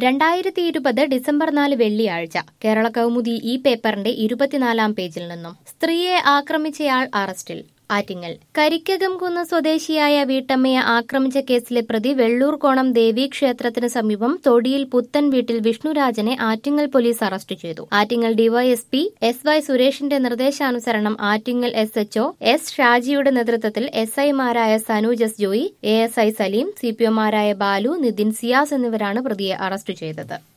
രണ്ടായിരത്തി ഇരുപത് ഡിസംബർ നാല് വെള്ളിയാഴ്ച കേരള കൗമുദി ഈ പേപ്പറിന്റെ ഇരുപത്തിനാലാം പേജിൽ നിന്നും സ്ത്രീയെ ആക്രമിച്ചയാൾ അറസ്റ്റിൽ ആറ്റിങ്ങൽ കരിക്കകം കുന്ന് സ്വദേശിയായ വീട്ടമ്മയെ ആക്രമിച്ച കേസിലെ പ്രതി വെള്ളൂർകോണം ദേവീക്ഷേത്രത്തിന് സമീപം തൊടിയിൽ പുത്തൻ വീട്ടിൽ വിഷ്ണുരാജനെ ആറ്റിങ്ങൽ പോലീസ് അറസ്റ്റ് ചെയ്തു ആറ്റിങ്ങൽ ഡിവൈഎസ്പി എസ് വൈ സുരേഷിന്റെ നിർദ്ദേശാനുസരണം ആറ്റിങ്ങൽ എസ് എച്ച്ഒ എസ് ഷാജിയുടെ നേതൃത്വത്തിൽ എസ് ഐമാരായ Sanuj S Joy A S I Saleem C P ഒമാരായ ബാലു നിതിൻ സിയാസ് എന്നിവരാണ് പ്രതിയെ അറസ്റ്റ് ചെയ്തത്